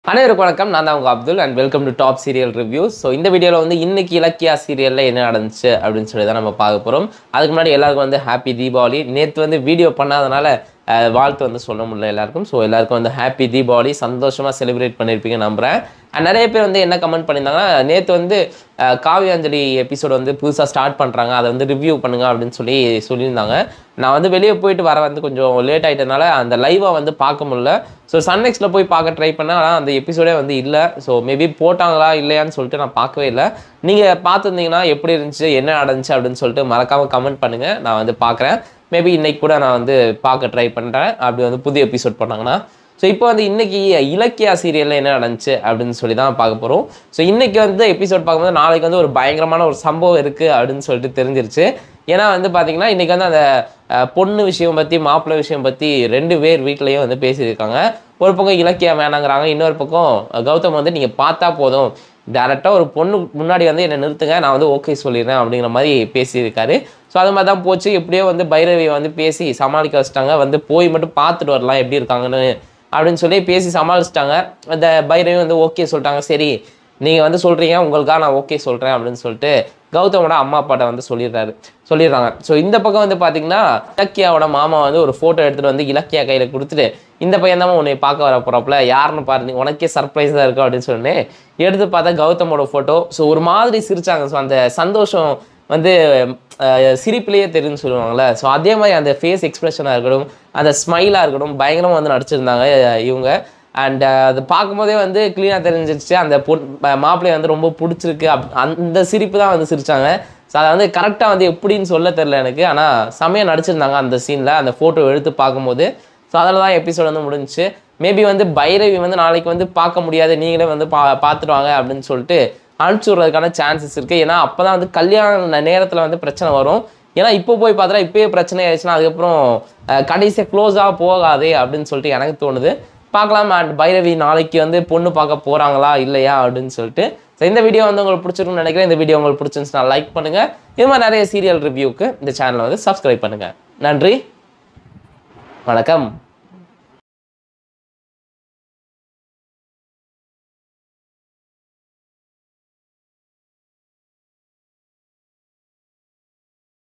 அனைவருக்கும் வணக்கம் நான் தான் உங்கள் Abdul and welcome to top serial reviews so இந்த வீடியோவில் வந்து இன்னைக்கு இலக்கியா சீரியலில் என்ன நடந்துச்சு அப்படின்னு சொல்லி தான் நம்ம பார்க்க போகிறோம் அதுக்கு முன்னாடி எல்லாருக்கும் வந்து ஹாப்பி தீபாவளி நேற்று வந்து வீடியோ பண்ணாதனால அஹ், வாழ்த்து வந்து சொல்ல முடியல எல்லாருக்கும் ஸோ எல்லாருக்கும் வந்து ஹாப்பி தீபாவளி சந்தோஷமாக செலிப்ரேட் பண்ணியிருப்பீங்க நம்புகிறேன் அண்ட் நிறைய பேர் வந்து என்ன கமெண்ட் பண்ணியிருந்தாங்கன்னா நேற்று வந்து அஹ், காவியாஞ்சலி எபிசோட் வந்து புதுசாக ஸ்டார்ட் பண்ணுறாங்க அதை வந்து ரிவ்யூ பண்ணுங்க அப்படின்னு சொல்லி சொல்லியிருந்தாங்க நான் வந்து வெளியே போயிட்டு வர வந்து கொஞ்சம் லேட் ஆகிட்டனால அந்த லைவாக வந்து பார்க்க முடியல ஸோ சன்நெக்ஸ்ட்டில் போய் பார்க்க ட்ரை பண்ணேன் ஆனால் அந்த எபிசோடே வந்து இல்லை ஸோ மேபி போட்டாங்களா இல்லையான்னு சொல்லிட்டு நான் பார்க்கவே இல்லை நீங்கள் பார்த்துருந்தீங்கன்னா எப்படி இருந்துச்சு என்ன நடந்துச்சு அப்படின்னு சொல்லிட்டு மறக்காமல் கமெண்ட் பண்ணுங்கள் நான் வந்து பார்க்குறேன் மேபி இன்னைக்கு கூட நான் வந்து பார்க்க ட்ரை பண்ணுறேன் அப்படி வந்து புதிய எபிசோட் பண்ணாங்கன்னா ஸோ இப்போ வந்து இன்னைக்கு இலக்கியா சீரியலில் என்ன நடந்துச்சு அப்படின்னு சொல்லி தான் பார்க்க போகிறோம் ஸோ இன்னைக்கு வந்து எபிசோட் பார்க்கும்போது நாளைக்கு வந்து ஒரு பயங்கரமான ஒரு சம்பவம் இருக்குது அப்படின்னு சொல்லிட்டு தெரிஞ்சிருச்சு ஏன்னா வந்து பார்த்தீங்கன்னா இன்றைக்கி வந்து அந்த அஹ், பொண்ணு விஷயம் பற்றி மாப்பிள்ளை விஷயம் பற்றி ரெண்டு பேர் வீட்லேயும் வந்து பேசியிருக்காங்க ஒரு பக்கம் இலக்கியா வேணாங்கிறாங்க இன்னொரு பக்கம் அஹ், கௌதம் வந்து நீங்கள் பார்த்தா போதும் டேரெக்டாக ஒரு பொண்ணு முன்னாடி வந்து என்னை நிறுத்துங்க நான் வந்து ஓகே சொல்லிடுறேன் அப்படிங்கிற மாதிரி பேசியிருக்காரு ஸோ அது மாதிரி தான் போச்சு எப்படியோ வந்து பைரவி வந்து பேசி சமாளிக்க வச்சுட்டாங்க வந்து போய் மட்டும் பார்த்துட்டு வரலாம் எப்படி இருக்காங்கன்னு அப்படின்னு சொல்லி பேசி சமாளிச்சிட்டாங்க அந்த பைரவி வந்து ஓகே சொல்லிட்டாங்க சரி நீங்கள் வந்து சொல்கிறீங்க உங்களுக்காக நான் ஓகே சொல்கிறேன் அப்படின்னு சொல்லிட்டு கௌதமோட அம்மா அப்பாட்ட வந்து சொல்லிடுறாரு சொல்லிடுறாங்க ஸோ இந்த பக்கம் வந்து பார்த்தீங்கன்னா இலக்கியாவோட மாமா வந்து ஒரு ஃபோட்டோ எடுத்துகிட்டு வந்து இலக்கியா கையில் கொடுத்துட்டு இந்த பையன் தான் உன்னை பார்க்க வர போகிறப்பல யாருன்னு பாரு நீ உனக்கே சர்ப்ரைஸாக இருக்கும் அப்படின்னு சொன்னே எடுத்து பார்த்தா கௌதமோட ஃபோட்டோ ஸோ ஒரு மாதிரி சிரிச்சாங்க ஸோ அந்த சந்தோஷம் வந்து அஹ், சிரிப்புலேயே தெரியும்னு சொல்லுவாங்கள்ல ஸோ அதே மாதிரி அந்த ஃபேஸ் எக்ஸ்பிரஷனாக இருக்கட்டும் அந்த ஸ்மைலாக இருக்கட்டும் பயங்கரமாக வந்து நடிச்சிருந்தாங்க அஹ், இவங்க அண்ட் அது பார்க்கும்போதே வந்து க்ளீனாக தெரிஞ்சிருச்சு அந்த பொன் மாப்பிள்ளையை வந்து ரொம்ப பிடிச்சிருக்கு அப் அந்த சிரிப்பு தான் வந்து சிரிச்சாங்க ஸோ அதை வந்து கரெக்டாக வந்து எப்படின்னு சொல்ல தெரில எனக்கு ஆனால் செம்மையாக நடிச்சிருந்தாங்க அந்த சீனில் அந்த ஃபோட்டோ எடுத்து பார்க்கும்போது ஸோ அதில் தான் எபிசோட் வந்து முடிஞ்சுச்சு மேபி வந்து பைரவி வந்து நாளைக்கு வந்து பார்க்க முடியாது நீங்களே வந்து பா பார்த்துட்டு வாங்க அப்படின்னு சொல்லிட்டு அனுப்பிச்சி விட்றதுக்கான சான்சஸ் இருக்குது ஏன்னா அப்போ தான் வந்து கல்யாண நேரத்தில் வந்து பிரச்சனை வரும் ஏன்னா இப்போ போய் பார்த்தா இப்போயே பிரச்சனை ஆயிடுச்சுன்னா அதுக்கப்புறம் கடைசியாக க்ளோஸாக போகாதே அப்படின்னு சொல்லிட்டு எனக்கு தோணுது பார்க்கலாம் அண்ட் பைரவி நாளைக்கு வந்து பொண்ணு பார்க்க போகிறாங்களா இல்லையா அப்படின்னு சொல்லிட்டு ஸோ இந்த வீடியோ வந்து உங்களுக்கு பிடிச்சிருக்குன்னு நினைக்கிறேன் இந்த வீடியோ உங்களுக்கு பிடிச்சிருந்துச்சுன்னா லைக் பண்ணுங்கள் இது மாதிரி நிறைய சீரியல் ரிவ்யூக்கு இந்த சேனலை வந்து சப்ஸ்கிரைப் பண்ணுங்கள் நன்றி வணக்கம்